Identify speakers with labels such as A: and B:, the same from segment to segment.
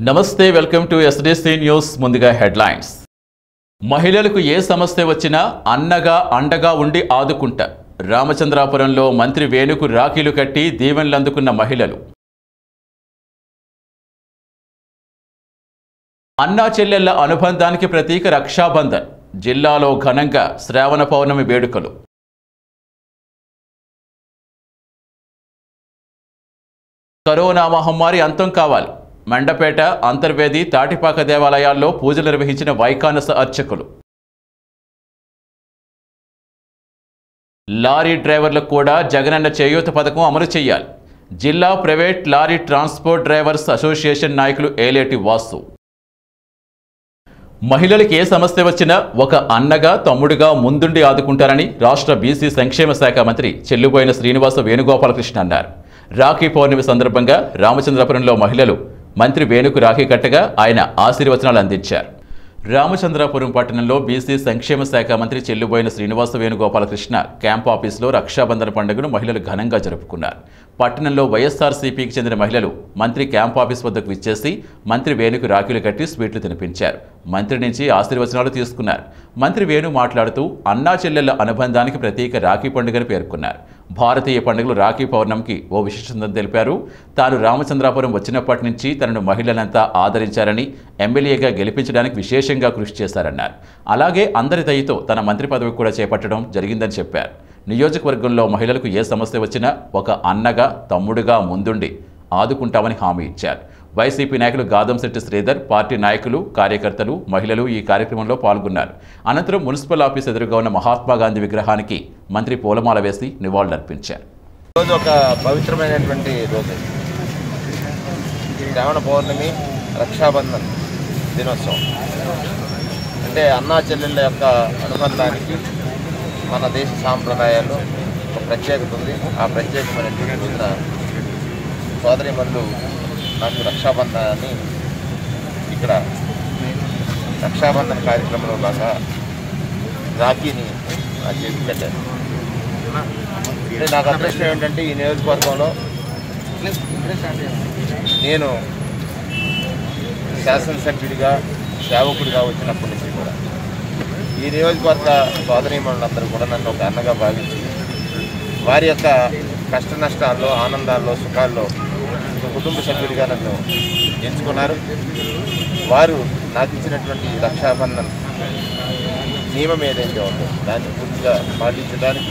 A: నమస్తే welcome to SDC news ముందుగా headlines మహిళలకు ఏ సమస్య వచ్చినా అన్నగా అండగా ఉండి ఆదుకుంటా రామచంద్రాపురంలో మంత్రి వేణుకు రాఖీలు కట్టి దీవెనలు అందుకున్న మహిళలు అన్నా చెల్లెళ్ల అనుబంధానికి ప్రతీక రక్షాబంధన్ జిల్లాలో ఘనంగా శ్రావణ పౌర్ణమి వేడుకలు కరోనా మహమ్మారి అంతం కావాలి మండపేట అంతర్వేది తాటిపాక దేవాలయాల్లో పూజలు నిర్వహించిన వైకానస అర్చకులు లారీ డ్రైవర్లకు కూడా జగనన్న చేయూత పథకం అమలు చేయాలి జిల్లా private lorry transport drivers association నాయకులు ఏలేటి వాసు మహిళలకు ఏ సమస్య వచ్చినా ఒక అన్నగా తమ్ముడిగా ముందుండి ఆదుకుంటారని రాష్ట్ర బీసీ సంక్షేమ శాఖ మంత్రి చెల్లుబోయిన శ్రీనివాస వేణుగోపాలకృష్ణ అన్నారు రాఖీ పౌర్ణమి సందర్భంగా రామచంద్రపురంలో మహిళలు మంత్రి వేణుకు రాఖీ కట్టగా ఆయన ఆశీర్వచనాలు అందించారు రామచంద్రాపురం పట్టణంలో బీసీ సంక్షేమ శాఖ మంత్రి చెల్లుబోయిన శ్రీనివాస వేణుగోపాలకృష్ణ క్యాంప్ ఆఫీసులో రక్షాబంధన పండుగను మహిళలు ఘనంగా జరుపుకున్నారు పట్టణంలో వైఎస్ఆర్సీపీకి చెందిన మహిళలు మంత్రి క్యాంప్ ఆఫీస్ వద్దకు విచ్చేసి మంత్రి వేణుకు రాఖీలు కట్టి స్వీట్లు తినిపించారు మంత్రి నుంచి ఆశీర్వచనాలు తీసుకున్నారు మంత్రి వేణు మాట్లాడుతూ అన్నా చెల్లెళ్ల అనుబంధానికి ప్రతీక రాఖీ పండుగని పేర్కొన్నారు భారతీయ పండుగలు రాఖీ పౌర్ణమికి ఓ విశిష్టతను తెలిపారు తాను రామచంద్రాపురం వచ్చినప్పటి నుంచి తనను మహిళలంతా ఆదరించారని ఎమ్మెల్యేగా గెలిపించడానికి విశేషంగా కృషి చేశారన్నారు అలాగే అందరి దయతో తన మంత్రి పదవి కూడా చేపట్టడం జరిగిందని చెప్పారు నియోజకవర్గంలో మహిళలకు ఏ సమస్య వచ్చినా ఒక అన్నగా తమ్ముడుగా ముందుండి ఆదుకుంటామని హామీ ఇచ్చారు వైసీపీ నాయకులు గాదంశెట్టి శ్రీధర్ పార్టీ నాయకులు కార్యకర్తలు మహిళలు ఈ కార్యక్రమంలో పాల్గొన్నారు అనంతరం మున్సిపల్ ఆఫీస్ ఎదురుగా ఉన్న మహాత్మా గాంధీ విగ్రహానికి మంత్రి పూలమాల వేసి నివాళులర్పించారు
B: రోజు ఒక పవిత్రమైనటువంటి రోజు శ్రావణ పౌర్ణమి రక్షాబంధన్ దినోత్సవం అంటే అన్నా చెల్లెళ్ళ యొక్క అనుబంధానికి మన దేశ సాంప్రదాయాల్లో ఒక ప్రత్యేకత ఉంది ఆ ప్రత్యేకమైనటువంటి రోజున సోదరి మల్లు నాకు రక్షాబంధనాన్ని ఇక్కడ రక్షాబంధన్ కార్యక్రమంలో భాగంగా రాఖీని నా చేతికి కట్టారు అంటే నాకు అదృష్టం ఏంటంటే ఈ నియోజకవర్గంలో నేను శాసనసభ్యుడిగా సేవకుడిగా వచ్చినప్పటి నుంచి కూడా ఈ నియోజకవర్గ సోదరీమణులందరూ కూడా నన్ను ఒక అన్నగా భావించి వారి యొక్క కష్ట నష్టాల్లో ఆనందాల్లో సుఖాల్లో ఒక కుటుంబ సభ్యుడిగా నన్ను ఎంచుకున్నారు వారు నాకు ఇచ్చినటువంటి రక్షాబంధన్ నియమం ఏదైతే ఉందో దాన్ని పూర్తిగా పాటించడానికి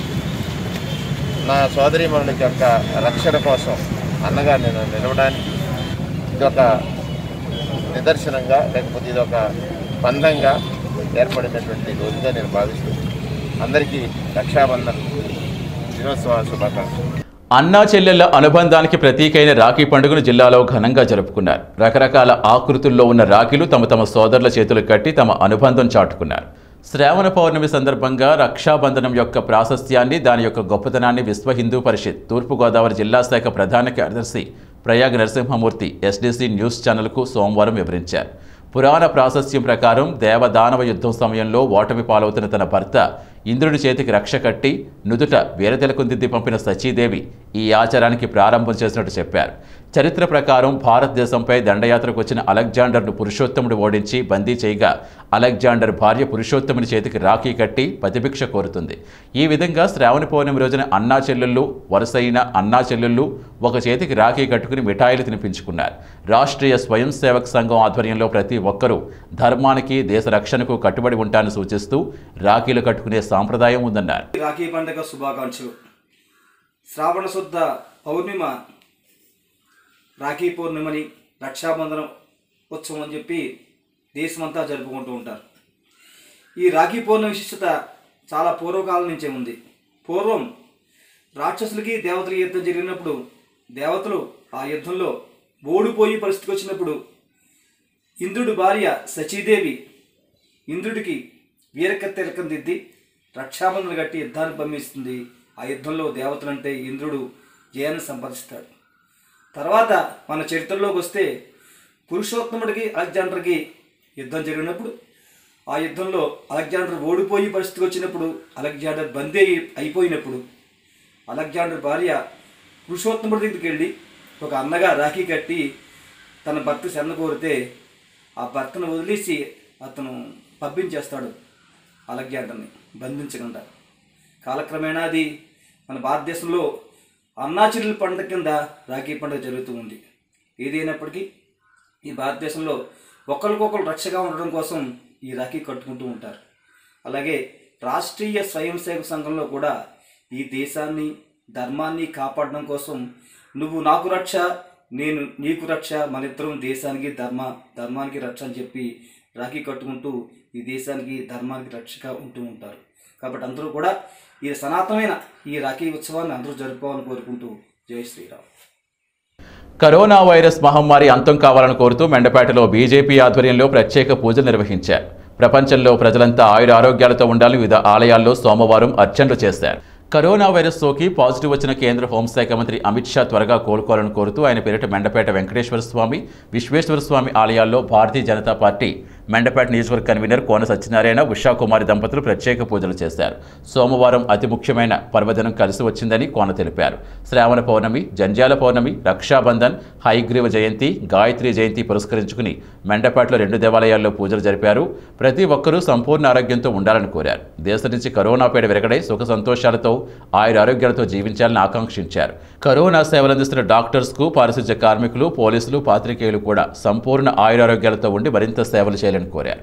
B: నా సోదరీమణులకి యొక్క రక్షణ కోసం అన్నగా నేను నిలవడానికి ఇదొక నిదర్శనంగా లేకపోతే ఇదొక బంధంగా ఏర్పడినటువంటి రోజుగా నేను భావిస్తూ అందరికీ రక్షాబంధన్ దినోత్సవ శుభాకాంక్షలు
A: అన్నా చెల్లెళ్ల అనుబంధానికి ప్రతీకైన రాఖీ పండుగను జిల్లాలో ఘనంగా జరుపుకున్నారు రకరకాల ఆకృతుల్లో ఉన్న రాఖీలు తమ తమ సోదరుల చేతులు కట్టి తమ అనుబంధం చాటుకున్నారు శ్రావణ పౌర్ణమి సందర్భంగా రక్షాబంధనం యొక్క ప్రాశస్త్యాన్ని దాని యొక్క గొప్పతనాన్ని విశ్వ హిందూ పరిషత్ తూర్పుగోదావరి జిల్లా శాఖ ప్రధాన కార్యదర్శి ప్రయాగ్ నరసింహమూర్తి ఎస్డీసీ న్యూస్ ఛానల్కు సోమవారం వివరించారు పురాణ ప్రాశస్త్యం ప్రకారం దేవదానవ యుద్ధం సమయంలో ఓటమి పాలవుతున్న తన భర్త ఇంద్రుడి చేతికి రక్ష కట్టి నుదుట వీరతిలకుందిద్ది పంపిన సచీదేవి ఈ ఆచారానికి ప్రారంభం చేసినట్టు చెప్పారు చరిత్ర ప్రకారం భారతదేశంపై దండయాత్రకు వచ్చిన అలెగ్జాండర్ను పురుషోత్తముడు ఓడించి బందీ చేయగా అలెగ్జాండర్ భార్య పురుషోత్తముని చేతికి రాఖీ కట్టి ప్రతిభిక్ష కోరుతుంది ఈ విధంగా శ్రావణ పౌర్ణమి రోజున అన్నా చెల్లెళ్ళు వరుసైన అన్నా చెల్లెళ్ళు ఒక చేతికి రాఖీ కట్టుకుని మిఠాయిలు తినిపించుకున్నారు రాష్ట్రీయ స్వయం సేవక్ సంఘం ఆధ్వర్యంలో ప్రతి ఒక్కరూ ధర్మానికి దేశ రక్షణకు కట్టుబడి ఉంటానని సూచిస్తూ రాఖీలు కట్టుకునే సాంప్రదాయం ఉందన్నారు
C: రాఖీ పండుగ శుభాకాంక్షలు శ్రావణ శుద్ధ పౌర్ణిమ రాఖీ పౌర్ణిమని రక్షాబంధనం ఉత్సవం అని చెప్పి దేశమంతా జరుపుకుంటూ ఉంటారు ఈ రాఖీ పౌర్ణమి విశిష్టత చాలా పూర్వకాలం నుంచే ఉంది పూర్వం రాక్షసులకి దేవతలకి యుద్ధం జరిగినప్పుడు దేవతలు ఆ యుద్ధంలో ఓడిపోయి పరిస్థితికి వచ్చినప్పుడు ఇంద్రుడి భార్య సచీదేవి ఇంద్రుడికి వీరకత్తెలకం దిద్ది రక్షాబంధనలు కట్టి యుద్ధాన్ని పంపిస్తుంది ఆ యుద్ధంలో దేవతలంటే ఇంద్రుడు జయాన్ని సంపాదిస్తాడు తర్వాత మన చరిత్రలోకి వస్తే పురుషోత్తముడికి అలెగ్జాండర్కి యుద్ధం జరిగినప్పుడు ఆ యుద్ధంలో అలెగ్జాండర్ ఓడిపోయి పరిస్థితికి వచ్చినప్పుడు అలెగ్జాండర్ బందీ అయి- అయిపోయినప్పుడు అలెగ్జాండర్ భార్య పురుషోత్తముడి దగ్గరికి వెళ్ళి ఒక అన్నగా రాఖీ కట్టి తన భర్త శరణ కోరితే ఆ భర్తను వదిలేసి అతను పంపించేస్తాడు అలగ్యాంటర్ని బంధించకుండా కాలక్రమేణా అది మన భారతదేశంలో అన్నాచిరుల పండుగ కింద రాఖీ పండుగ జరుగుతూ ఉంది ఏదైనప్పటికీ ఈ భారతదేశంలో ఒకరికొకరు రక్షగా ఉండడం కోసం ఈ రాఖీ కట్టుకుంటూ ఉంటారు అలాగే రాష్ట్రీయ స్వయం సేవక సంఘంలో కూడా ఈ దేశాన్ని ధర్మాన్ని కాపాడడం కోసం నువ్వు నాకు రక్ష నేను నీకు రక్ష మన ఇద్దరం దేశానికి ధర్మ ధర్మానికి రక్ష అని చెప్పి రాఖీ కట్టుకుంటూ ఈ దేశానికి ధర్మానికి రక్షగా ఉంటూ ఉంటారు కాబట్టి అందరూ కూడా ఈ సనాతనమైన ఈ రాఖీ ఉత్సవాన్ని అందరూ జరుపుకోవాలని కోరుకుంటూ జై శ్రీరామ్
A: కరోనా వైరస్ మహమ్మారి అంతం కావాలని కోరుతూ మెండపేటలో బీజేపీ ఆధ్వర్యంలో ప్రత్యేక పూజలు నిర్వహించారు ప్రపంచంలో ప్రజలంతా ఆయుర ఆరోగ్యాలతో ఉండాలని వివిధ ఆలయాల్లో సోమవారం అర్చనలు చేశారు కరోనా వైరస్ సోకి పాజిటివ్ వచ్చిన కేంద్ర హోంశాఖ మంత్రి అమిత్ షా త్వరగా కోలుకోవాలని కోరుతూ ఆయన పేరిట మెండపేట వెంకటేశ్వర స్వామి విశ్వేశ్వర స్వామి ఆలయాల్లో భారతీయ జనతా పార్టీ మెండపేట నియోజకవర్గ కన్వీనర్ కోన సత్యనారాయణ ఉషాకుమారి దంపతులు ప్రత్యేక పూజలు చేశారు సోమవారం అతి ముఖ్యమైన పర్వదినం కలిసి వచ్చిందని కోన తెలిపారు శ్రావణ పౌర్ణమి జంజాల పౌర్ణమి రక్షాబంధన్ హైగ్రీవ జయంతి గాయత్రి జయంతి పురస్కరించుకుని మెండపేటలో రెండు దేవాలయాల్లో పూజలు జరిపారు ప్రతి ఒక్కరూ సంపూర్ణ ఆరోగ్యంతో ఉండాలని కోరారు దేశం నుంచి కరోనా పీడ విరగడై సుఖ సంతోషాలతో ఆయుర ఆరోగ్యాలతో జీవించాలని ఆకాంక్షించారు కరోనా సేవలందిస్తున్న డాక్టర్స్కు పారిశుధ్య కార్మికులు పోలీసులు పాత్రికేయులు కూడా సంపూర్ణ ఆయురారోగ్యాలతో ఉండి మరింత సేవలు చేయాలని కోరారు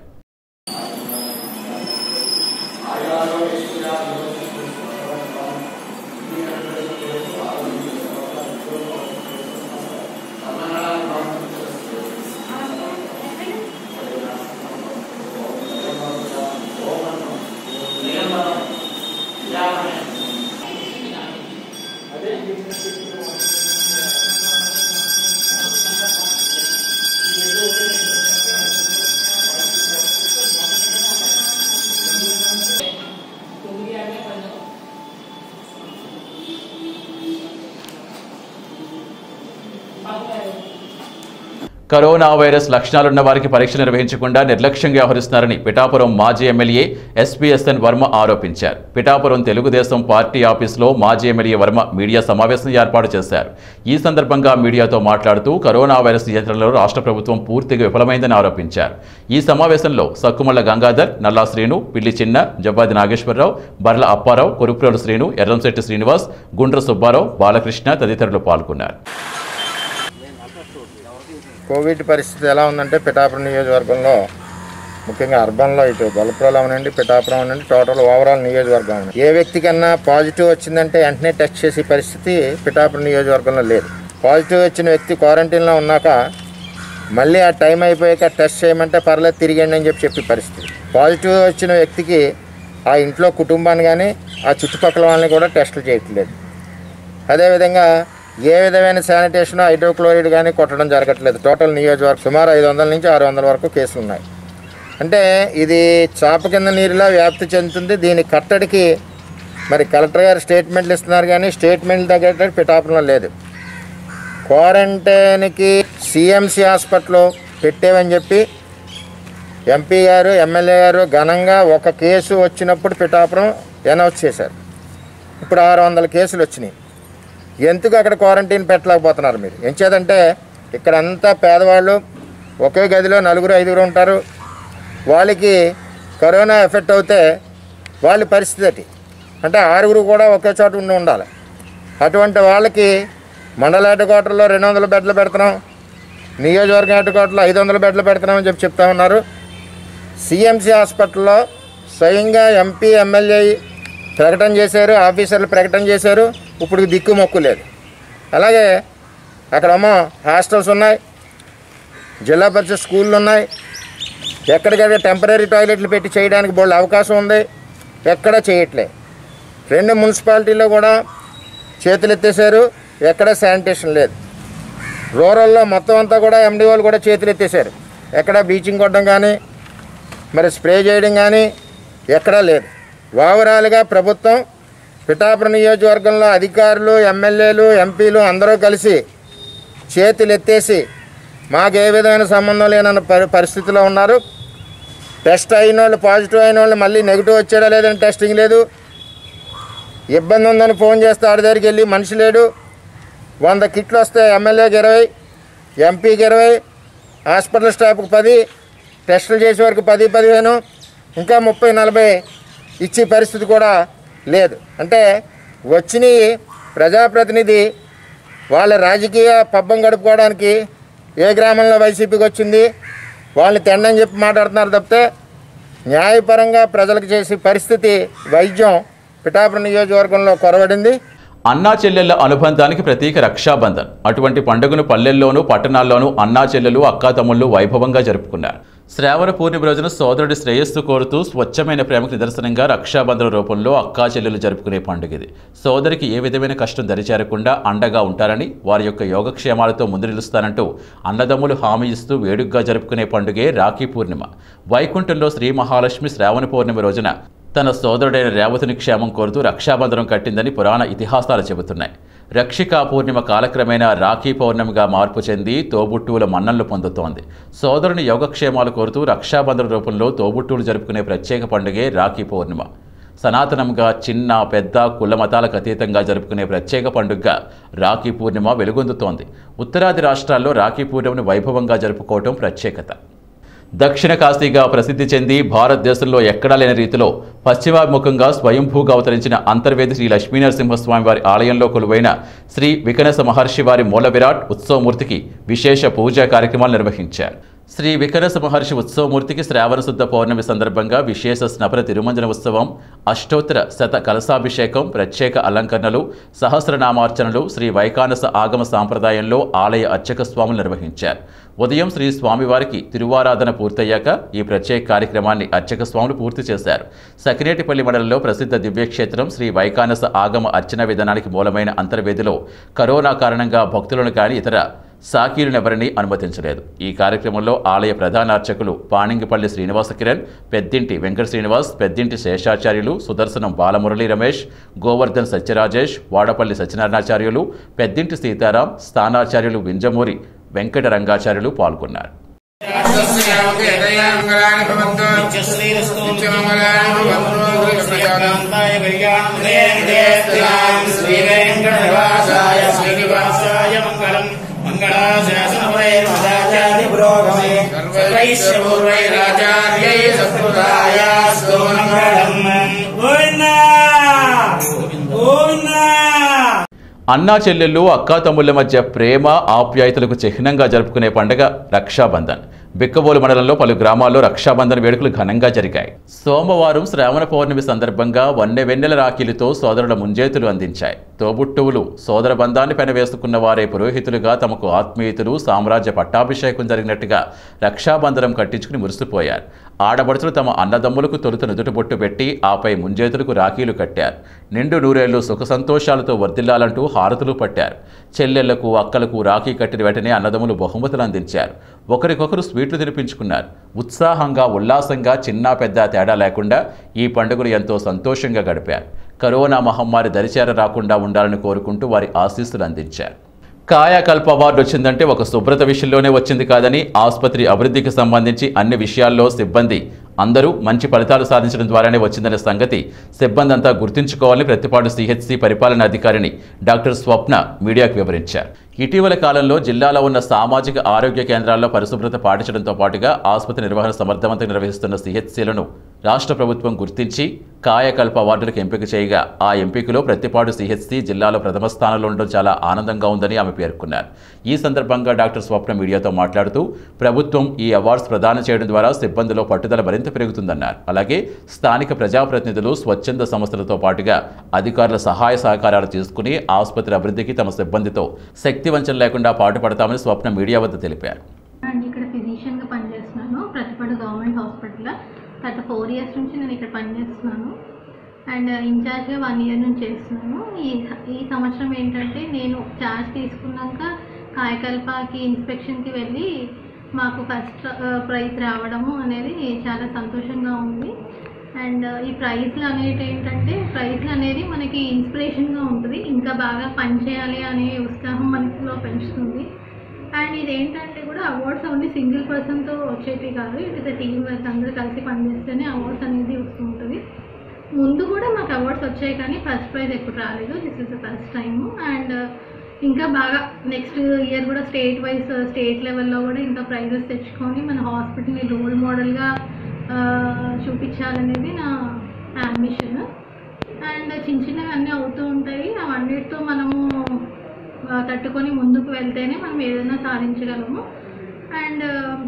A: కరోనా వైరస్ లక్షణాలున్న వారికి పరీక్ష నిర్వహించకుండా నిర్లక్ష్యంగా వ్యవహరిస్తున్నారని పిఠాపురం మాజీ ఎమ్మెల్యే ఎస్పీఎస్ఎన్ వర్మ ఆరోపించారు పిఠాపురం తెలుగుదేశం పార్టీ ఆఫీసులో మాజీ ఎమ్మెల్యే వర్మ మీడియా సమావేశం ఏర్పాటు చేశారు ఈ సందర్భంగా మీడియాతో మాట్లాడుతూ కరోనా వైరస్ నియంత్రణలో రాష్ట్ర ప్రభుత్వం పూర్తిగా విఫలమైందని ఆరోపించారు ఈ సమావేశంలో సక్కుమల్ల గంగాధర్ నల్లా శ్రీను పిల్లి చిన్న జవ్వాది నాగేశ్వరరావు బర్ల అప్పారావు కొరుప్రోలు శ్రీను ఎర్రంశెట్టి శ్రీనివాస్ గుండ్ర సుబ్బారావు బాలకృష్ణ తదితరులు పాల్గొన్నారు
B: కోవిడ్ పరిస్థితి ఎలా ఉందంటే పిఠాపురం నియోజకవర్గంలో ముఖ్యంగా అర్బన్లో ఇటు గొల్లపురం అవనండి పిఠాపురం అవనండి టోటల్ ఓవరాల్ నియోజకవర్గం అవనండి ఏ వ్యక్తికన్నా పాజిటివ్ వచ్చిందంటే వెంటనే టెస్ట్ చేసే పరిస్థితి పిఠాపురం నియోజకవర్గంలో లేదు పాజిటివ్ వచ్చిన వ్యక్తి క్వారంటైన్లో ఉన్నాక మళ్ళీ ఆ టైం అయిపోయాక టెస్ట్ చేయమంటే పర్లేదు తిరిగండి అని చెప్పి చెప్పే పరిస్థితి పాజిటివ్ వచ్చిన వ్యక్తికి ఆ ఇంట్లో కుటుంబాన్ని కానీ ఆ చుట్టుపక్కల వాళ్ళని కూడా టెస్టులు చేయట్లేదు అదేవిధంగా ఏ విధమైన శానిటేషన్ హైడ్రోక్లోరైడ్ కానీ కొట్టడం జరగట్లేదు టోటల్ నియోజకవర్గం సుమారు ఐదు వందల నుంచి ఆరు వందల వరకు కేసులు ఉన్నాయి అంటే ఇది చాప కింద నీరులా వ్యాప్తి చెందుతుంది దీని కట్టడికి మరి కలెక్టర్ గారు స్టేట్మెంట్లు ఇస్తున్నారు కానీ స్టేట్మెంట్లు తగ్గట్టు పిఠాపురంలో లేదు క్వారంటైన్కి సిఎంసి హాస్పిటల్లో పెట్టేవని చెప్పి ఎంపీ గారు ఎమ్మెల్యే గారు ఘనంగా ఒక కేసు వచ్చినప్పుడు పిఠాపురం అనౌన్స్ చేశారు ఇప్పుడు ఆరు వందల కేసులు వచ్చినాయి ఎందుకు అక్కడ క్వారంటైన్ పెట్టలేకపోతున్నారు మీరు ఎంచేదంటే ఇక్కడ అంతా పేదవాళ్ళు ఒకే గదిలో నలుగురు ఐదుగురు ఉంటారు వాళ్ళకి కరోనా ఎఫెక్ట్ అవుతే వాళ్ళ పరిస్థితి అది అంటే ఆరుగురు కూడా ఒకే చోట ఉండి ఉండాలి అటువంటి వాళ్ళకి మండల హెడ్ క్వార్టర్లో రెండు వందల బెడ్లు పెడుతున్నాం నియోజకవర్గం హెడ్ క్వార్టర్లో ఐదు వందల బెడ్లు పెడుతున్నామని చెప్పి చెప్తా ఉన్నారు సిఎంసి హాస్పిటల్లో స్వయంగా ఎంపీ ఎమ్మెల్యే ప్రకటన చేశారు ఆఫీసర్లు ప్రకటన చేశారు ఇప్పుడు దిక్కు మొక్కు లేదు అలాగే అక్కడేమో హాస్టల్స్ ఉన్నాయి జిల్లా పరిషత్ స్కూళ్ళు ఉన్నాయి ఎక్కడికక్కడ టెంపరీ టాయిలెట్లు పెట్టి చేయడానికి బోళ్ళ అవకాశం ఉంది ఎక్కడా చేయట్లే రెండు మున్సిపాలిటీలో కూడా చేతులు ఎత్తేసారు ఎక్కడ శానిటేషన్ లేదు రూరల్లో మొత్తం అంతా కూడా ఎండి వాళ్ళు కూడా చేతులు ఎత్తేసారు ఎక్కడ బీచింగ్ కొట్టడం కానీ మరి స్ప్రే చేయడం కానీ ఎక్కడా లేదు ఓవరాల్గా ప్రభుత్వం పిఠాపురం నియోజకవర్గంలో అధికారులు ఎమ్మెల్యేలు ఎంపీలు అందరూ కలిసి చేతులు ఎత్తేసి మాకు ఏ విధమైన సంబంధం లేనన్న పరి పరిస్థితిలో ఉన్నారు టెస్ట్ అయిన వాళ్ళు పాజిటివ్ అయిన వాళ్ళు మళ్ళీ నెగిటివ్ వచ్చాడా లేదని టెస్టింగ్ లేదు ఇబ్బంది ఉందని ఫోన్ చేస్తే ఆడి దగ్గరికి వెళ్ళి మనిషి లేడు వంద కిట్లు వస్తే ఎమ్మెల్యేకి ఇరవై ఎంపీకి ఇరవై హాస్పిటల్ స్టాఫ్కి పది టెస్టులు చేసే వరకు పది పదిహేను ఇంకా ముప్పై నలభై ఇచ్చే పరిస్థితి కూడా లేదు అంటే వచ్చిన ప్రజాప్రతినిధి వాళ్ళ రాజకీయ పబ్బం గడుపుకోవడానికి ఏ గ్రామంలో వైసీపీకి వచ్చింది వాళ్ళని తిండని చెప్పి మాట్లాడుతున్నారు తప్పితే న్యాయపరంగా ప్రజలకు చేసే పరిస్థితి వైద్యం పిఠాపురం నియోజకవర్గంలో కొరవడింది
A: అన్నా చెల్లెళ్ల అనుబంధానికి ప్రతీక రక్షాబంధన్ అటువంటి పండుగను పల్లెల్లోనూ పట్టణాల్లోనూ అన్నా చెల్లెలు అక్కాతమ్ముళ్ళు వైభవంగా జరుపుకున్నారు శ్రావణ పూర్ణిమ రోజున సోదరుడి శ్రేయస్సు కోరుతూ స్వచ్ఛమైన ప్రేమకు నిదర్శనంగా రక్షాబంధన రూపంలో అక్కా చెల్లెలు జరుపుకునే పండుగ ఇది సోదరికి ఏ విధమైన కష్టం దరిచేరకుండా అండగా ఉంటారని వారి యొక్క యోగక్షేమాలతో ముందు నిలుస్తానంటూ అన్నదమ్ములు హామీ ఇస్తూ వేడుగ్గా జరుపుకునే పండుగే రాఖీ పూర్ణిమ వైకుంఠంలో శ్రీ మహాలక్ష్మి శ్రావణ పూర్ణిమ రోజున తన సోదరుడైన రేవతిని క్షేమం కోరుతూ రక్షాబంధనం కట్టిందని పురాణ ఇతిహాసాలు చెబుతున్నాయి రక్షికా పూర్ణిమ కాలక్రమేణా రాఖీ పౌర్ణమిగా మార్పు చెంది తోబుట్టువుల మన్ననలు పొందుతోంది సోదరుని యోగక్షేమాలు కోరుతూ రక్షాబంధన రూపంలో తోబుట్టువులు జరుపుకునే ప్రత్యేక పండుగే రాఖీ పౌర్ణిమ సనాతనంగా చిన్న పెద్ద కుల మతాలకు అతీతంగా జరుపుకునే ప్రత్యేక పండుగగా రాఖీ పూర్ణిమ వెలుగొందుతోంది ఉత్తరాది రాష్ట్రాల్లో రాఖీ పూర్ణిమను వైభవంగా జరుపుకోవటం ప్రత్యేకత దక్షిణ కాశీగా ప్రసిద్ధి చెంది భారతదేశంలో ఎక్కడా లేని రీతిలో పశ్చిమాభిముఖంగా స్వయంభూగా అవతరించిన అంతర్వేది శ్రీ లక్ష్మీనరసింహస్వామి వారి ఆలయంలో కొలువైన శ్రీ వికనస మహర్షి వారి మూల విరాట్ ఉత్సవమూర్తికి విశేష పూజా కార్యక్రమాలు నిర్వహించారు శ్రీ వికనస మహర్షి ఉత్సవమూర్తికి శ్రావణ శుద్ధ పౌర్ణమి సందర్భంగా విశేష స్నపన తిరుమంజన ఉత్సవం అష్టోత్తర శత కలశాభిషేకం ప్రత్యేక అలంకరణలు సహస్రనామార్చనలు శ్రీ వైకానస ఆగమ సాంప్రదాయంలో ఆలయ అర్చక స్వాములు నిర్వహించారు ఉదయం శ్రీ స్వామివారికి తిరువారాధన పూర్తయ్యాక ఈ ప్రత్యేక కార్యక్రమాన్ని అర్చక స్వాములు పూర్తి చేశారు సకినేటిపల్లి మండలంలో ప్రసిద్ధ దివ్యక్షేత్రం శ్రీ వైకానస ఆగమ అర్చన విధానానికి మూలమైన అంతర్వేదిలో కరోనా కారణంగా భక్తులను కానీ ఇతర సాకీరునెవరిని అనుమతించలేదు ఈ కార్యక్రమంలో ఆలయ ప్రధాన అర్చకులు పాణింగిపల్లి శ్రీనివాస కిరణ్ పెద్దింటి వెంకట శ్రీనివాస్ పెద్దింటి శేషాచార్యులు సుదర్శనం బాలమురళి రమేష్ గోవర్ధన్ సత్యరాజేష్ వాడపల్లి సత్యనారాయణాచార్యులు పెద్దింటి సీతారాం స్థానాచార్యులు వింజమూరి వెంకట రంగాచార్యులు పాల్గొన్నారు అన్నా చెల్లెళ్ళు అక్కా తమ్ముళ్ల మధ్య ప్రేమ ఆప్యాయతలకు చిహ్నంగా జరుపుకునే పండుగ రక్షాబంధన్ బిక్కబోలు మండలంలో పలు గ్రామాల్లో రక్షాబంధన్ వేడుకలు ఘనంగా జరిగాయి సోమవారం శ్రావణ పౌర్ణమి సందర్భంగా వన్నె వెన్నెల రాఖీలతో సోదరుల ముంజేతులు అందించాయి తోబుట్టువులు సోదర బంధాన్ని పెనవేసుకున్న వారే పురోహితులుగా తమకు ఆత్మీయతలు సామ్రాజ్య పట్టాభిషేకం జరిగినట్టుగా రక్షాబంధనం కట్టించుకుని మురిసిపోయారు ఆడబడుచులు తమ అన్నదమ్ములకు తొలుత నుదుటబొట్టు పెట్టి ఆపై ముంజేతులకు రాఖీలు కట్టారు నిండు నూరేళ్లు సుఖ సంతోషాలతో వర్ధిల్లాలంటూ హారతులు పట్టారు చెల్లెళ్లకు అక్కలకు రాఖీ కట్టిన వెంటనే అన్నదమ్ములు బహుమతులు అందించారు ఒకరికొకరు స్వీట్లు తినిపించుకున్నారు ఉత్సాహంగా ఉల్లాసంగా చిన్న పెద్ద తేడా లేకుండా ఈ పండుగను ఎంతో సంతోషంగా గడిపారు కరోనా మహమ్మారి దరిచేర రాకుండా ఉండాలని కోరుకుంటూ వారి ఆశీస్సులు అందించారు కాయాకల్ప అవార్డు వచ్చిందంటే ఒక శుభ్రత విషయంలోనే వచ్చింది కాదని ఆసుపత్రి అభివృద్ధికి సంబంధించి అన్ని విషయాల్లో సిబ్బంది అందరూ మంచి ఫలితాలు సాధించడం ద్వారానే వచ్చిందనే సంగతి సిబ్బంది అంతా గుర్తుంచుకోవాలని ప్రతిపాడు సిహెచ్సి పరిపాలనా అధికారిని డాక్టర్ స్వప్న మీడియాకు వివరించారు ఇటీవల కాలంలో జిల్లాలో ఉన్న సామాజిక ఆరోగ్య కేంద్రాల్లో పరిశుభ్రత పాటించడంతో పాటుగా ఆసుపత్రి నిర్వహణ సమర్థవంతంగా నిర్వహిస్తున్న సిహెచ్సిలను రాష్ట్ర ప్రభుత్వం గుర్తించి కాయకల్ప అవార్డులకు ఎంపిక చేయగా ఆ ఎంపికలో ప్రతిపాడు సిహెచ్సి జిల్లాలో ప్రథమ స్థానంలో ఉండడం చాలా ఆనందంగా ఉందని ఆమె పేర్కొన్నారు ఈ సందర్భంగా డాక్టర్ స్వప్న మీడియాతో మాట్లాడుతూ ప్రభుత్వం ఈ అవార్డ్స్ ప్రదానం చేయడం ద్వారా సిబ్బందిలో పట్టుదల మరింత పెరుగుతుందన్నారు అలాగే స్థానిక ప్రజాప్రతినిధులు స్వచ్ఛంద సంస్థలతో పాటుగా అధికారుల సహాయ సహకారాలు తీసుకుని ఆసుపత్రి అభివృద్ధికి తమ సిబ్బందితో శక్తివంచన లేకుండా పాటుపడతామని స్వప్న మీడియా వద్ద తెలిపారు
D: అండ్ ఇక్కడ ఫిజిషియన్గా పనిచేస్తున్నాను ప్రతిపాడు గవర్నమెంట్ హాస్పిటల్లో గత ఫోర్ ఇయర్స్ నుంచి నేను ఇక్కడ పనిచేస్తున్నాను అండ్ ఇన్ఛార్జ్గా వన్ ఇయర్ నుంచి చేస్తున్నాను ఈ ఈ సంవత్సరం ఏంటంటే నేను ఛార్జ్ తీసుకున్నాక కాయకల్పకి ఇన్స్పెక్షన్కి వెళ్ళి మాకు ఫస్ట్ ప్రైజ్ రావడము అనేది చాలా సంతోషంగా ఉంది అండ్ ఈ ప్రైజ్లు అనేవి ఏంటంటే ప్రైజ్లు అనేది మనకి ఇన్స్పిరేషన్గా ఉంటుంది ఇంకా బాగా పనిచేయాలి అనే ఉత్సాహం మనలో పెంచుతుంది అండ్ ఇదేంటంటే కూడా అవార్డ్స్ ఓన్లీ సింగిల్ పర్సన్తో వచ్చేవి కాదు ఇట్ ఇస్ టీమ్ వర్క్ అందరూ కలిసి పనిచేస్తేనే అవార్డ్స్ అనేది వస్తూ ఉంటుంది ముందు కూడా మాకు అవార్డ్స్ వచ్చాయి కానీ ఫస్ట్ ప్రైజ్ ఎప్పుడు రాలేదు this is the first time and ఇంకా బాగా నెక్స్ట్ ఇయర్ కూడా స్టేట్ వైజ్ స్టేట్ లెవెల్లో కూడా ఇంకా ప్రైజెస్ తెచ్చుకొని మన హాస్పిటల్ని రోల్ మోడల్గా చూపించాలనేది నా అంబిషన్ అండ్ చిన్న చిన్నవి అన్నీ అవుతూ ఉంటాయి అవన్నిటితో మనము ఆ, తట్టుకొని ముందుకు వెళ్తేనే మనం ఏదైనా సాధించగలము and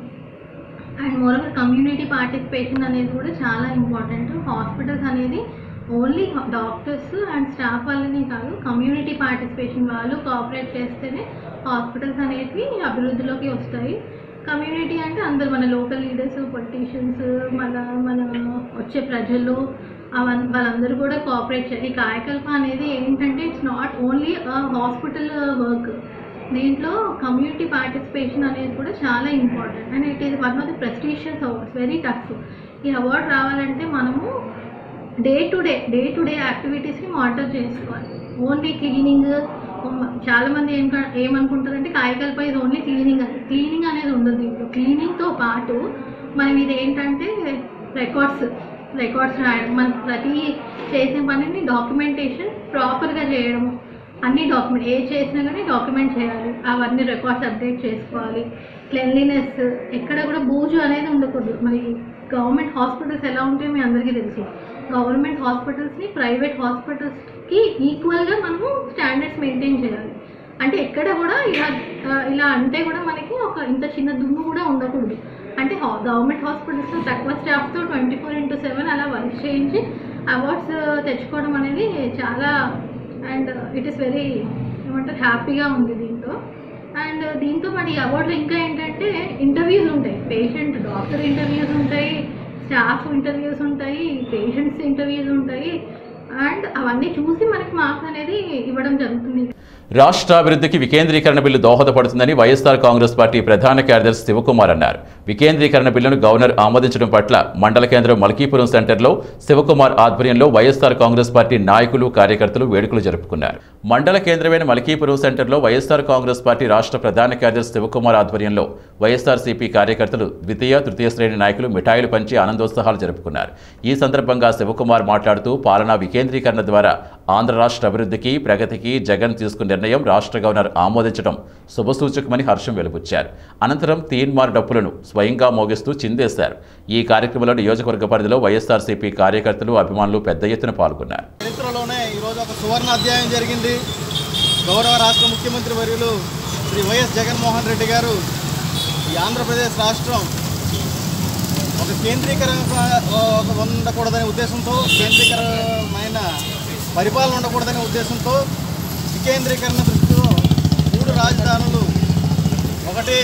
D: and moreover community participation అనేది కూడా చాలా ఇంపార్టెంట్ హాస్పిటల్స్ అనేది ఓన్లీ డాక్టర్స్ అండ్ స్టాఫ్ వాళ్ళని కాదు కమ్యూనిటీ పార్టిసిపేషన్ వాళ్ళు కోఆపరేట్ చేస్తేనే హాస్పిటల్స్ అనేవి అభివృద్ధిలోకి వస్తాయి కమ్యూనిటీ అంటే అందరు మన లోకల్ లీడర్స్ పొలిటీషియన్స్ మన మన వచ్చే ప్రజలు అవన్ వాళ్ళందరూ కూడా కోఆపరేట్ చేయాలి ఈ కాయకల్ప అనేది ఏంటంటే it's not only hospital work దీంట్లో కమ్యూనిటీ పార్టిసిపేషన్ అనేది కూడా చాలా important and it is one of the prestigious awards very tough ఈ అవార్డ్ రావాలంటే మనము day to day day to day యాక్టివిటీస్ని మానిటర్ చేసుకోవాలి ఓన్లీ క్లీనింగ్ చాలా మంది ఏం కా- ఏమనుకుంటారంటే కాయకల్ప ఇది ఓన్లీ క్లీనింగ్ అని క్లీనింగ్ అనేది ఉండదు దీంట్లో క్లీనింగ్తో పాటు మనం ఇది ఏంటంటే రికార్డ్స్ రికార్డ్స్ రాయడం మనం ప్రతి చేసిన పనిని డాక్యుమెంటేషన్ ప్రాపర్గా చేయడము అన్ని డాక్యుమెంట్ ఏ చేసినా కానీ డాక్యుమెంట్ చేయాలి అవన్నీ రికార్డ్స్ అప్డేట్ చేసుకోవాలి క్లెన్లీనెస్ ఎక్కడ కూడా బూజు అనేది ఉండకూడదు మరి గవర్నమెంట్ హాస్పిటల్స్ ఎలా ఉంటాయో మీ అందరికీ తెలుసు గవర్నమెంట్ హాస్పిటల్స్ని ప్రైవేట్ హాస్పిటల్స్కి ఈక్వల్గా మనము స్టాండర్డ్స్ మెయింటైన్ చేయాలి అంటే ఎక్కడ కూడా ఇలా ఆ, ఇలా అంటే కూడా మనకి ఒక ఇంత చిన్న దుమ్ము కూడా ఉండకూడదు అంటే గవర్నమెంట్ హాస్పిటల్స్లో తక్కువ స్టాఫ్తో ట్వంటీ ఫోర్ ఇంటూ సెవెన్ అలా వర్క్ చేయించి అవార్డ్స్ తెచ్చుకోవడం అనేది చాలా అండ్ ఇట్ ఈస్ వెరీ ఏమంటారు హ్యాపీగా ఉంది దీంతో అండ్ దీంతో మరి ఈ అవార్డులో ఇంకా ఏంటంటే ఇంటర్వ్యూస్ ఉంటాయి పేషెంట్ డాక్టర్ ఇంటర్వ్యూస్ ఉంటాయి స్టాఫ్ ఇంటర్వ్యూస్ ఉంటాయి పేషెంట్స్ ఇంటర్వ్యూస్ ఉంటాయి అండ్ అవన్నీ చూసి మనకి మార్క్స్ అనేది ఇవ్వడం జరుగుతుంది
A: రాష్ట్ర అభివృద్ధికి వికేంద్రీకరణ బిల్లు దోహదపడుతుందని వైఎస్ఆర్ కాంగ్రెస్ పార్టీ ప్రధాన కార్యదర్శి శివకుమార్ అన్నారు వికేంద్రీకరణ బిల్లును గవర్నర్ ఆమోదించడం పట్ల మండల కేంద్రం మల్కీపురం సెంటర్లో శివకుమార్ ఆధ్వర్యంలో వైఎస్ఆర్ కాంగ్రెస్ పార్టీ నాయకులు కార్యకర్తలు వేడుకలు జరుపుకున్నారు మండల కేంద్రమైన మల్కీపురం సెంటర్లో వైఎస్ఆర్ కాంగ్రెస్ పార్టీ రాష్ట్ర ప్రధాన కార్యదర్శి శివకుమార్ ఆధ్వర్యంలో వైఎస్ఆర్సీపీ కార్యకర్తలు ద్వితీయ తృతీయ శ్రేణి నాయకులు మిఠాయిలు పంచి ఆనందోత్సాహాలు జరుపుకున్నారు ఈ సందర్భంగా శివకుమార్ మాట్లాడుతూ పాలనా వికేంద్రీకరణ ద్వారా ఆంధ్ర రాష్ట్ర అభివృద్ధికి ప్రగతికి జగన్ తీసుకున్న నిర్ణయం రాష్ట్ర గవర్నర్ ఆమోదించడం శుభసూచకమని హర్షం వెలుబుచ్చారు అనంతరం తీన్మార్ డప్పులను స్వయంగా మోగిస్తూ చిందేశారు ఈ కార్యక్రమంలో నియోజకవర్గ పరిధిలో వైఎస్ఆర్సీపీ కార్యకర్తలు అభిమానులు పెద్ద ఎత్తున పాల్గొన్నారు
E: చరిత్రలోనే ఈరోజు ఒక సువర్ణ అధ్యాయం జరిగింది గౌరవ రాష్ట్ర ముఖ్యమంత్రి వర్యులు శ్రీ వైఎస్ జగన్మోహన్ రెడ్డి గారు ఈ ఆంధ్రప్రదేశ్ రాష్ట్రం ఒక కేంద్రీకరణ ఒక ఉండకూడదనే ఉద్దేశంతో కేంద్రీకరమైన పరిపాలన ఉండకూడదనే ఉద్దేశంతో వికేంద్రీకరణ దృష్టిలో మూడు రాజధానులు ఒకటి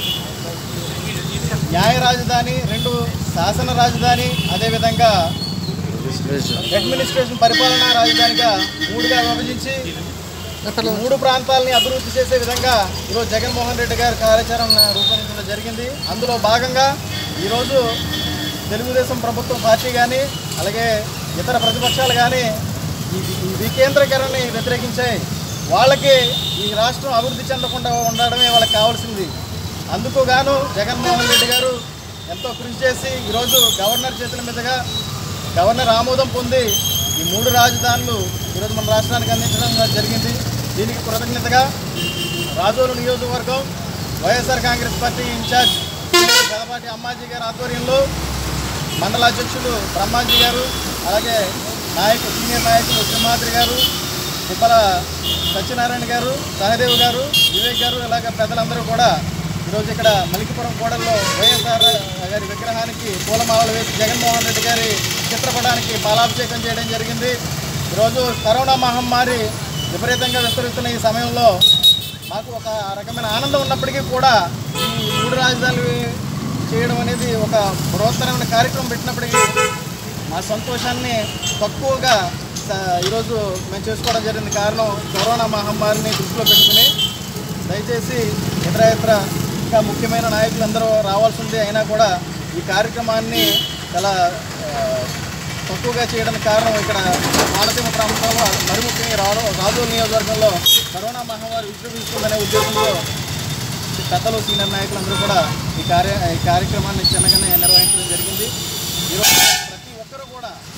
E: న్యాయ రాజధాని రెండు శాసన రాజధాని అదేవిధంగా అడ్మినిస్ట్రేషన్ పరిపాలనా రాజధానిగా మూడుగా విభజించి ఈ మూడు ప్రాంతాలని అభివృద్ధి చేసే విధంగా ఈరోజు జగన్మోహన్ రెడ్డి గారి కార్యాచరణ రూపొందించడం జరిగింది అందులో భాగంగా ఈరోజు తెలుగుదేశం ప్రభుత్వం పార్టీ కానీ అలాగే ఇతర ప్రతిపక్షాలు కానీ ఈ ఈ వికేంద్రీకరణని వ్యతిరేకించాయి వాళ్ళకి ఈ రాష్ట్రం అభివృద్ధి చెందకుండా ఉండడమే వాళ్ళకి కావాల్సింది అందుకు గాను జగన్మోహన్ రెడ్డి గారు ఎంతో కృషి చేసి ఈరోజు గవర్నర్ చేతుల మీదుగా గవర్నర్ ఆమోదం పొంది ఈ మూడు రాజధానులు ఈరోజు మన రాష్ట్రానికి అందించడం జరిగింది దీనికి కృతజ్ఞతగా రాజోలు నియోజకవర్గం వైఎస్ఆర్ కాంగ్రెస్ పార్టీ ఇన్ఛార్జ్ గదపాటి అమ్మాజీ గారి ఆధ్వర్యంలో మండల అధ్యక్షులు బ్రహ్మాజీ గారు అలాగే నాయకులు సీనియర్ నాయకులు సింహాద్రి గారు తిప్పల సత్యనారాయణ గారు సహదేవ్ గారు వివేక్ గారు ఇలాగ పెద్దలందరూ కూడా ఈరోజు ఇక్కడ మలికిపురం కూడల్లో వైఎస్ఆర్ గారి విగ్రహానికి పూలమాలలు వేసి జగన్మోహన్ రెడ్డి గారి చిత్రపటానికి పాలాభిషేకం చేయడం జరిగింది ఈరోజు కరోనా మహమ్మారి విపరీతంగా విస్తరిస్తున్న ఈ సమయంలో మాకు ఒక రకమైన ఆనందం ఉన్నప్పటికీ కూడా ఈ మూడు రాజధానులు చేయడం అనేది ఒక బృహత్తరమైన కార్యక్రమం పెట్టినప్పటికీ మా సంతోషాన్ని తక్కువగా స- ఈరోజు మేము చేసుకోవడం జరిగింది కారణం కరోనా మహమ్మారిని దృష్టిలో పెట్టుకుని దయచేసి ఇతర ఇతర ఇంకా ముఖ్యమైన నాయకులందరూ రావాల్సి ఉంది అయినా కూడా ఈ కార్యక్రమాన్ని చాలా ఆ, తక్కువగా చేయడానికి కారణం ఇక్కడ మానసీమ ప్రాంతంలో మరి ముఖ్యంగా రావడం రాజోలు నియోజకవర్గంలో కరోనా మహమ్మారి విజృంభిస్తుందనే ఉద్దేశంతో పెద్దలు సీనియర్ నాయకులందరూ కూడా ఈ కార్య ఈ కార్యక్రమాన్ని చిన్నగానే నిర్వహించడం జరిగింది ఈరోజు ప్రతి ఒక్కరూ కూడా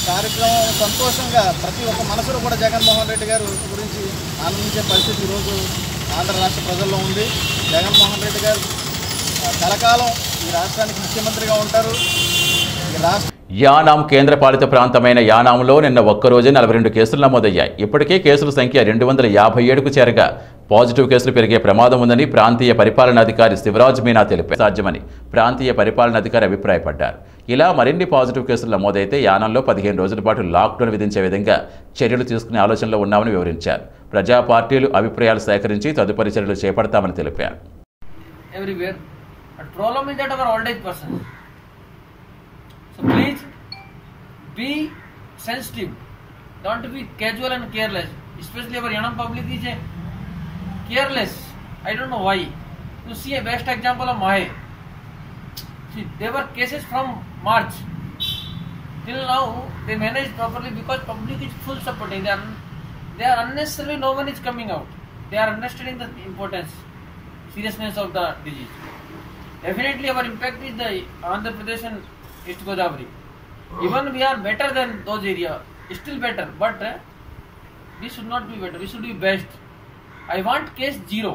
E: కార్యక్రమం సంతోషంగా ప్రతి ఒక్క మనసులో కూడా జగన్మోహన్ రెడ్డి గారు గురించి ఆనందించే పరిస్థితి ఈరోజు ఆంధ్ర రాష్ట్ర ప్రజల్లో ఉంది జగన్మోహన్ రెడ్డి గారు ఆ, కలకాలం ఈ రాష్ట్రానికి ముఖ్యమంత్రిగా ఉంటారు ఈ రాష్ట్ర
A: యానాం కేంద్రపాలిత ప్రాంతమైన యానాంలో నిన్న ఒక్కరోజే నలభై రెండు కేసులు నమోదయ్యాయి ఇప్పటికే కేసుల సంఖ్య రెండు వందల యాభై ఏడుకు చేరగా పాజిటివ్ కేసులు పెరిగే ప్రమాదం ఉందని ప్రాంతీయ పరిపాలనాధికారి శివరాజ్ మీనా తెలిపారు సాధ్యమని ప్రాంతీయ పరిపాలనాధికారి అభిప్రాయపడ్డారు ఇలా మరిన్ని పాజిటివ్ కేసులు నమోదైతే యానంలో పదిహేను రోజుల పాటు లాక్డౌన్ విధించే విధంగా చర్యలు తీసుకునే ఆలోచనలో ఉన్నామని వివరించారు ప్రజా పార్టీలు అభిప్రాయాలు సేకరించి తదుపరి చర్యలు చేపడతామని తెలిపారు
F: everywhere. But problem is that our old age persons. So please be sensitive. Don't be casual and careless. Especially our young public is a careless. I don't know why. You see a best example of Mahe. See, there were cases from March. Till now, they managed properly because public is full supporting. They are, they are unnecessarily, no one is coming out. They are understanding the importance, seriousness of the disease. Definitely, our impact is the Andhra Pradesh and East Godavari. Even we are better than those areas, still better, but uh, we should not be better. We should be best. I want case zero.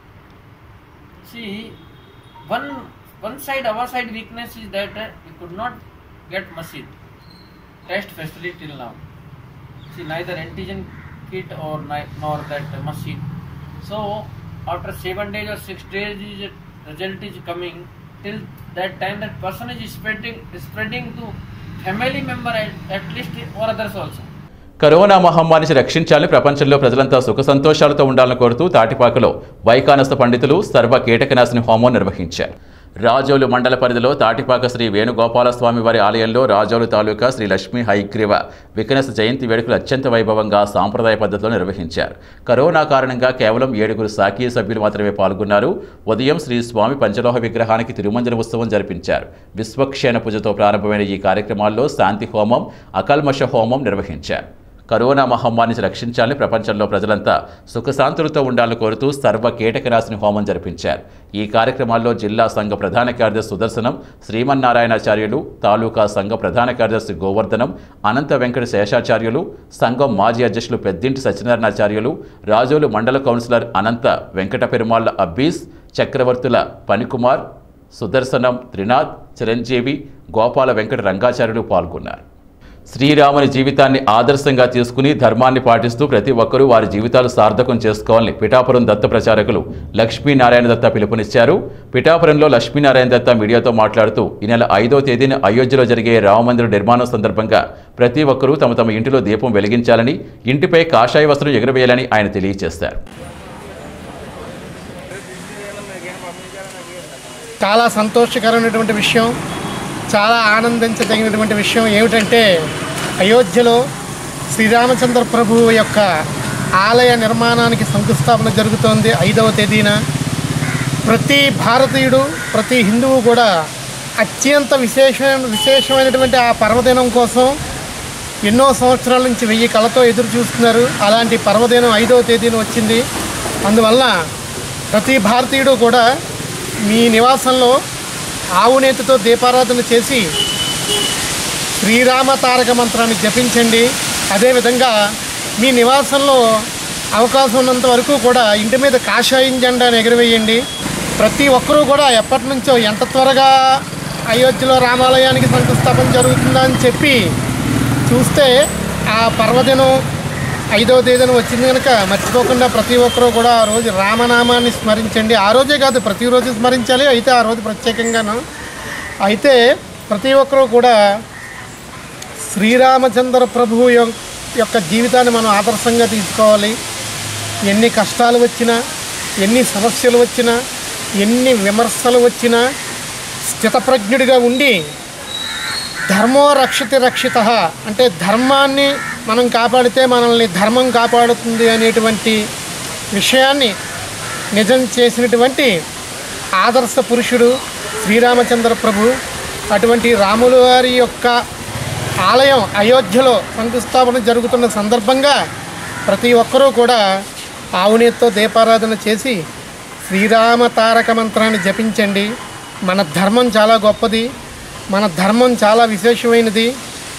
F: See, one one side, our side weakness is that uh, we could not get machine test facility till now. See, neither antigen kit or ni- nor that uh, machine. So, after seven days or six days, is result is coming. Till that time, that person is spreading spreading to family member at, at least or others also.
A: Corona మహమ్మారి నుంచి రక్షించాలని ప్రపంచంలో ప్రజలంతా సుఖ సంతోషాలతో ఉండాలని కోరుతూ తాటిపాకలో వైకానస్థ పండితులు సర్వ కీటకనాశిని హోమం నిర్వహించారు రాజోలు మండల పరిధిలో తాటిపాక శ్రీ వేణుగోపాలస్వామి వారి ఆలయంలో రాజోలు తాలూకా శ్రీ లక్ష్మీ హైగ్రీవ వికనస జయంతి వేడుకలు అత్యంత వైభవంగా సాంప్రదాయ పద్ధతిలో నిర్వహించారు కరోనా కారణంగా కేవలం ఏడుగురు సాకీ సభ్యులు మాత్రమే పాల్గొన్నారు ఉదయం శ్రీ స్వామి పంచలోహ విగ్రహానికి తిరుమంజన ఉత్సవం జరిపించారు విశ్వక్షేణ పూజతో ప్రారంభమైన ఈ కార్యక్రమాల్లో శాంతి హోమం అకల్మష హోమం నిర్వహించారు కరోనా మహమ్మారి నుంచి రక్షించాలని ప్రపంచంలో ప్రజలంతా సుఖశాంతులతో ఉండాలని కోరుతూ సర్వ కీటకనాశిని హోమం జరిపించారు ఈ కార్యక్రమాల్లో జిల్లా సంఘ ప్రధాన కార్యదర్శి సుదర్శనం శ్రీమన్నారాయణాచార్యులు తాలూకా సంఘ ప్రధాన కార్యదర్శి గోవర్ధనం అనంత వెంకట శేషాచార్యులు సంఘం మాజీ అధ్యక్షులు పెద్దింటి సత్యనారాయణాచార్యులు రాజోలు మండల కౌన్సిలర్ అనంత వెంకట పెరుమాళ్ల అబ్బీస్ చక్రవర్తుల పనికుమార్ సుదర్శనం త్రినాథ్ చిరంజీవి గోపాల వెంకట రంగాచార్యులు పాల్గొన్నారు శ్రీరాముని జీవితాన్ని ఆదర్శంగా తీసుకుని ధర్మాన్ని పాటిస్తూ ప్రతి ఒక్కరూ వారి జీవితాలు సార్థకం చేసుకోవాలని పిఠాపురం దత్త ప్రచారకులు లక్ష్మీనారాయణ దత్త పిలుపునిచ్చారు పిఠాపురంలో లక్ష్మీనారాయణ దత్త మీడియాతో మాట్లాడుతూ ఈ నెల ఐదో తేదీన అయోధ్యలో జరిగే రామమందిర నిర్మాణం సందర్భంగా ప్రతి ఒక్కరూ తమ తమ ఇంటిలో దీపం వెలిగించాలని ఇంటిపై కాషాయ వస్త్రం ఎగురవేయాలని ఆయన తెలియజేశారు
G: చాలా సంతోషకరమైనటువంటి విషయం చాలా ఆనందించదగినటువంటి విషయం ఏమిటంటే అయోధ్యలో శ్రీరామచంద్ర ప్రభువు యొక్క ఆలయ నిర్మాణానికి శంకుస్థాపన జరుగుతోంది ఐదవ తేదీన ప్రతి భారతీయుడు ప్రతి హిందువు కూడా అత్యంత విశేషమైన విశేషమైనటువంటి ఆ పర్వదినం కోసం ఎన్నో సంవత్సరాల నుంచి వెయ్యి కళతో ఎదురు చూస్తున్నారు అలాంటి పర్వదినం ఐదవ తేదీన వచ్చింది అందువల్ల ప్రతి భారతీయుడు కూడా మీ నివాసంలో ఆవు నేతితో దీపారాధన చేసి శ్రీరామ తారక మంత్రాన్ని జపించండి అదేవిధంగా మీ నివాసంలో అవకాశం ఉన్నంత వరకు కూడా ఇంటి మీద కాషాయం జెండాను ఎగురవేయండి ప్రతి ఒక్కరూ కూడా ఎప్పటి నుంచో ఎంత త్వరగా అయోధ్యలో రామాలయానికి శంకుస్థాపన జరుగుతుందా అని చెప్పి చూస్తే ఆ పర్వదినం ఐదవ తేదీన వచ్చింది కనుక మర్చిపోకుండా ప్రతి ఒక్కరూ కూడా ఆ రోజు రామనామాన్ని స్మరించండి ఆ రోజే కాదు ప్రతిరోజు స్మరించాలి అయితే ఆ రోజు ప్రత్యేకంగాను అయితే ప్రతి ఒక్కరూ కూడా శ్రీరామచంద్ర ప్రభువు యొ- యొక్క జీవితాన్ని మనం ఆదర్శంగా తీసుకోవాలి ఎన్ని కష్టాలు వచ్చినా ఎన్ని సమస్యలు వచ్చినా ఎన్ని విమర్శలు వచ్చినా స్థితప్రజ్ఞుడిగా ఉండి ధర్మో రక్షిత రక్షిత అంటే ధర్మాన్ని మనం కాపాడితే మనల్ని ధర్మం కాపాడుతుంది అనేటువంటి విషయాన్ని నిజం చేసినటువంటి ఆదర్శ పురుషుడు శ్రీరామచంద్ర ప్రభు అటువంటి రాముల వారి యొక్క ఆలయం అయోధ్యలో శంకుస్థాపన జరుగుతున్న సందర్భంగా ప్రతి ఒక్కరూ కూడా ఆవునేత్తో దీపారాధన చేసి శ్రీరామ తారక మంత్రాన్ని జపించండి మన ధర్మం చాలా గొప్పది మన ధర్మం చాలా విశేషమైనది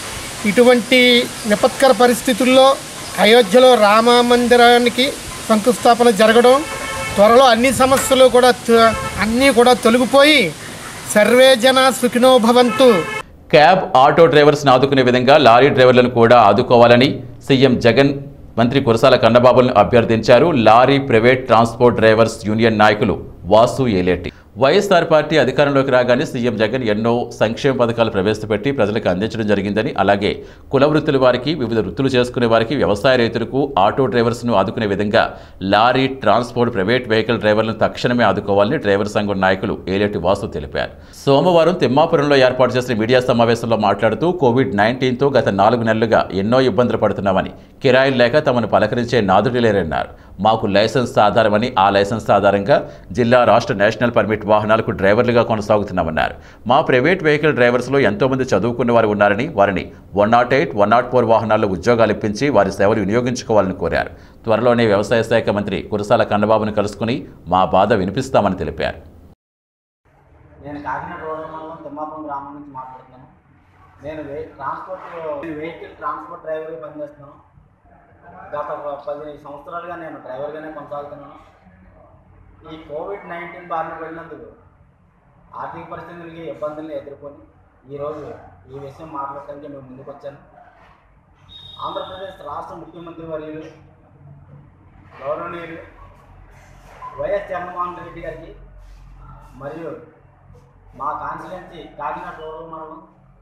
G: ఇటువంటి విపత్కర పరిస్థితుల్లో అయోధ్యలో రామ మందిరానికి శంకుస్థాపన జరగడం త్వరలో అన్ని సమస్యలు కూడా త- అన్నీ కూడా తొలగిపోయి సర్వే జన సుఖినో భవంతు
A: క్యాబ్ ఆటో డ్రైవర్స్ని ఆదుకునే విధంగా లారీ డ్రైవర్లను కూడా ఆదుకోవాలని సీఎం జగన్ మంత్రి కురసాల కన్నబాబులను అభ్యర్థించారు lorry private transport drivers union నాయకులు వాసు ఏలేటి వైఎస్ఆర్ పార్టీ అధికారంలోకి రాగానే సీఎం జగన్ ఎన్నో సంక్షేమ పథకాలు ప్రవేశపెట్టి ప్రజలకు అందించడం జరిగిందని అలాగే కుల వృత్తుల వారికి వివిధ వృత్తులు చేసుకునే వారికి వ్యవసాయ రైతులకు ఆటో డ్రైవర్స్ను ఆదుకునే విధంగా లారీ ట్రాన్స్పోర్ట్ ప్రైవేట్ వెహికల్ డ్రైవర్లను తక్షణమే ఆదుకోవాలని డ్రైవర్ సంఘం నాయకులు ఏలేటి వాసు తెలిపారు సోమవారం తిమ్మాపురంలో ఏర్పాటు చేసిన మీడియా సమావేశంలో మాట్లాడుతూ కోవిడ్ నైన్టీన్తో గత నాలుగు నెలలుగా ఎన్నో ఇబ్బందులు పడుతున్నామని కిరాయిలు లేక తమను పలకరించే నాదుడి లేరన్నారు మాకు లైసెన్స్ ఆధారమని ఆ లైసెన్స్ ఆధారంగా జిల్లా రాష్ట్ర నేషనల్ పర్మిట్ వాహనాలకు డ్రైవర్లుగా కొనసాగుతున్నామన్నారు మా ప్రైవేట్ వెహికల్ డ్రైవర్స్లో ఎంతోమంది చదువుకున్న వారు ఉన్నారని వారిని one nought eight one nought four వాహనాల్లో ఉద్యోగాలు ఇప్పించి వారి సేవలు వినియోగించుకోవాలని కోరారు త్వరలోనే వ్యవసాయ శాఖ మంత్రి కురసాల కన్నబాబును కలుసుకుని మా బాధ వినిపిస్తామని తెలిపారు
H: నేను కాకినాడ రోడ్ మండలం తిమ్మాపురం గ్రామం నుంచి మాట్లాడుతున్నాను నేను వే ట్రాన్స్పోర్ట్ నేను వెహికల్ ట్రాన్స్పోర్ట్ డ్రైవర్గా పనిచేస్తున్నాను గత ప- పది సంవత్సరాలుగా నేను డ్రైవర్గానే కొనసాగుతున్నాను ఈ కోవిడ్ నైన్టీన్ బారిన పడినందుకు ఆర్థిక పరిస్థితులకి ఇబ్బందుల్ని ఎదుర్కొని ఈరోజు ఈ విషయం మాట్లాడటానికి మేము ముందుకు వచ్చాను ఆంధ్రప్రదేశ్ రాష్ట్ర ముఖ్యమంత్రి వర్యులు గౌరవనీయులు వైఎస్ జగన్మోహన్ రెడ్డి గారికి మరియు మా కాన్స్టిట్యున్సీ కాకినాడ రూరల్ మండలం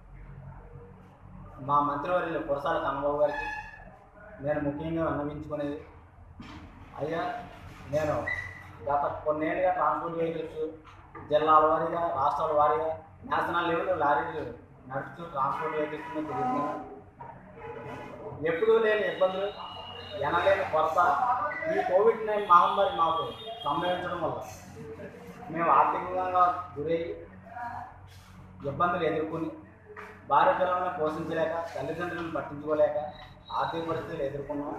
H: మా మంత్రివర్యులు కురసాల కన్నబాబు గారికి నేను ముఖ్యంగా విన్నవించుకునేది అయ్యా నేను గత కొన్నేళ్ళుగా ట్రాన్స్పోర్ట్ వెహికల్స్ జిల్లాల వారీగా రాష్ట్రాల వారీగా నేషనల్ లెవెల్లో లారీలు నడుపుతూ ట్రాన్స్పోర్ట్ వెహికల్స్ మీద తిరుగుతున్నాను ఎప్పుడూ లేని ఇబ్బందులు ఎనలేని కొరత ఈ కోవిడ్ నైన్ మహమ్మారి మాకు సంభవించడం వల్ల మేము ఆర్థికంగా గురయ్యి ఇబ్బందులు ఎదుర్కొని భార్య పిల్లలను పోషించలేక తల్లిదండ్రులను పట్టించుకోలేక ఆర్థిక పరిస్థితులు ఎదుర్కొన్నాం